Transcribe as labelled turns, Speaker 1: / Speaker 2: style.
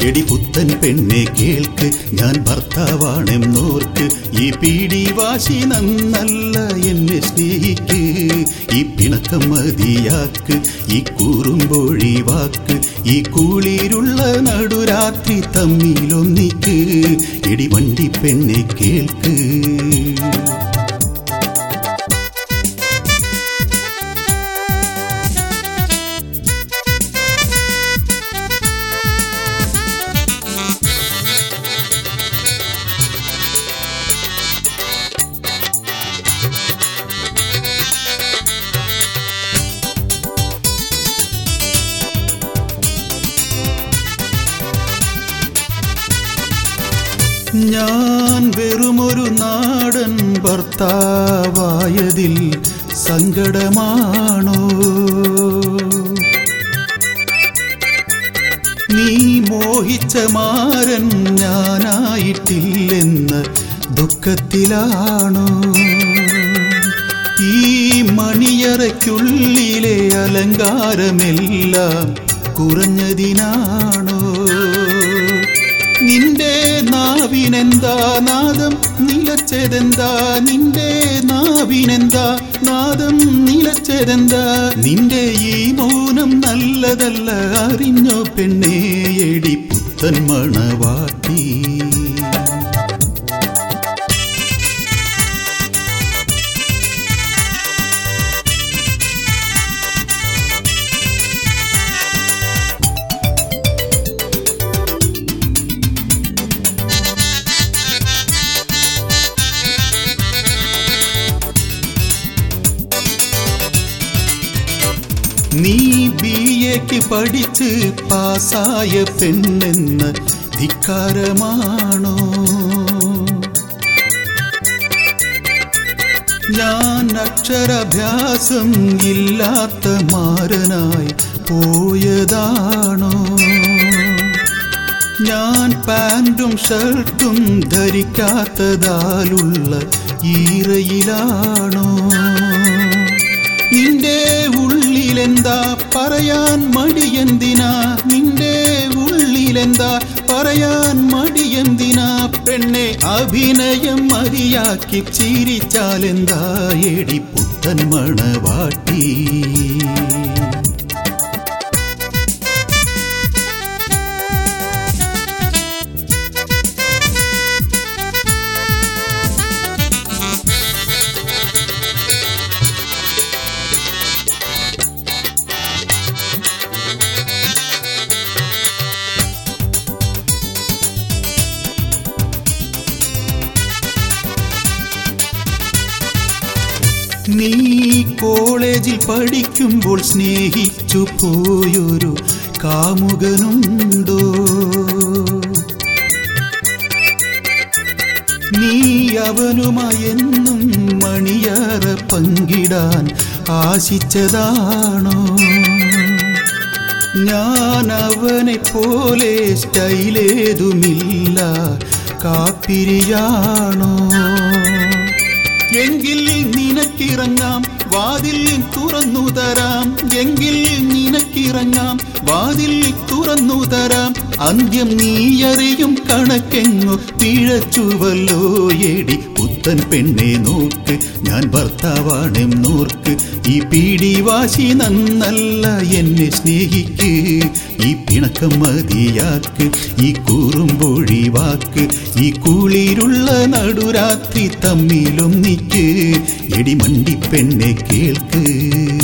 Speaker 1: എടി പുത്തൻ പെണ്ണെ കേൾക്ക് ഞാൻ ഭർത്താവാണെന്നോർക്ക് ഈ പീടി വാശി നന്നല്ല എന്നെ സ്നേഹിക്ക് ഈ പിണക്കം മതിയാക്ക് ഈ കൂറുമ്പൊഴി വാക്ക് ഈ കൂളിരുള്ള നടുരാത്രി തമ്മിലൊന്നിക്ക് എടി വണ്ടി പെണ്ണെ കേൾക്ക് ഞാൻ വെറുമൊരു നാടൻ ഭർത്താവായതിൽ സങ്കടമാണോ നീ മോഹിച്ച മാരൻ ഞാനായിട്ടില്ലെന്ന ദുഃഖത്തിലാണോ ഈ മണിയറയ്ക്കുള്ളിലെ അലങ്കാരമെല്ലാം കുറഞ്ഞതിനാണോ നിന്റെ നാവിനെന്താ നാദം നിലച്ചതെന്താ നിന്റെ നാവിനെന്താ നാദം നിലച്ചതെന്താ നിന്റെ ഈ മൗനം നല്ലതല്ല അറിഞ്ഞോ പെണ്ണേ എടി പുത്തൻ മണവാട്ടി നീ ബി എക്ക് പഠിച്ച് പാസായ പെണ്ണെന്ന് ധിക്കാരമാണോ ഞാൻ അക്ഷരാഭ്യാസം ഇല്ലാത്ത മാരനായി പോയതാണോ ഞാൻ പാൻറ്റും ഷർട്ടും ധരിക്കാത്തതാലുള്ള ഈറയിലാണോ നിന്റെ ഉള്ളിലെന്താ പറയാൻ മടിയെന്തിനാ നിന്റെ ഉള്ളിലെന്താ പറയാൻ മടിയെന്തിനാ പെണ്ണെ അഭിനയം മതിയാക്കി ചിരിച്ചാലെന്താ എടി പുത്തൻ മണവാട്ടി നീ കോളേജിൽ പഠിക്കുമ്പോൾ സ്നേഹിച്ചു പോയൊരു കാമുകനുണ്ടോ നീ അവനുമായി എന്നും മണിയറ പങ്കിടാൻ ആശിച്ചതാണോ ഞാൻ അവനെ പോലെ സ്റ്റൈലേതുമില്ല കാപ്പിരിയാണോ എങ്കിൽ നിനക്കിറങ്ങാം വാതിൽ തുറന്നു തരാം എങ്കിൽ നിനക്കിറങ്ങാം വാതിൽ തുറന്നു തരാം അന്ത്യം നീയറിയും കണക്കെങ്ങു പിഴച്ചുവല്ലോ എടി പുത്തൻ പെണ്ണെ നോക്ക് ഞാൻ ഭർത്താവാണെന്നോർക്ക് ഈ പീടി വാശി നന്നല്ല എന്നെ സ്നേഹിക്ക് ഈ പിണക്കം മതിയാക്ക് ഈ കൂറുമ്പൊഴി വാക്ക് ഈ കുളിരുള്ള നടുരാത്രി തമ്മിലൊന്നിക്ക് എടി മണ്ടി പെണ്ണെ കേൾക്ക്